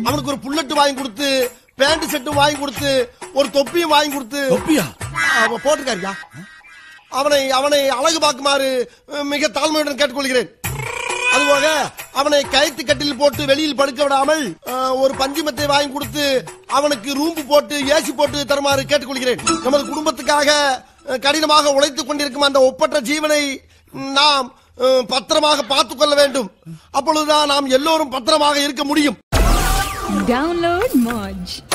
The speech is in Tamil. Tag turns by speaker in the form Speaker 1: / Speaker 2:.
Speaker 1: அவனுக்கு ஒரு புல்லட்டு வாங்கி கொடுத்து பேண்ட் செட்டும் வாங்கி கொடுத்து ஒரு தொப்பியும் வாங்கி கொடுத்து
Speaker 2: தொப்பியா
Speaker 1: அவன் போட்டிருக்காருயா அவனை அவனை அழகு பார்க்குமாறு அஹ், மிக தாழ்மையுடன் கேட்டுக்கொள்கிறேன் அதுபோக அவனை கயத்து கட்டில் போட்டு வெளியில் படுக்க விடாமல் அஹ், ஒரு பஞ்சுமத்தை வாங்கி கொடுத்து அவனுக்கு ரூம்பு போட்டு ஏசி போட்டு தருமாறு கேட்டுக்கொள்கிறேன் நமது குடும்பத்துக்காக அஹ், கடினமாக உழைத்துக் கொண்டிருக்கும் அந்த ஒப்பற்ற ஜீவனை நாம் அஹ், பத்திரமாக பார்த்துக் கொள்ள வேண்டும் அப்பொழுதுதான் நாம் எல்லோரும் பத்திரமாக இருக்க முடியும்
Speaker 3: Download Moj.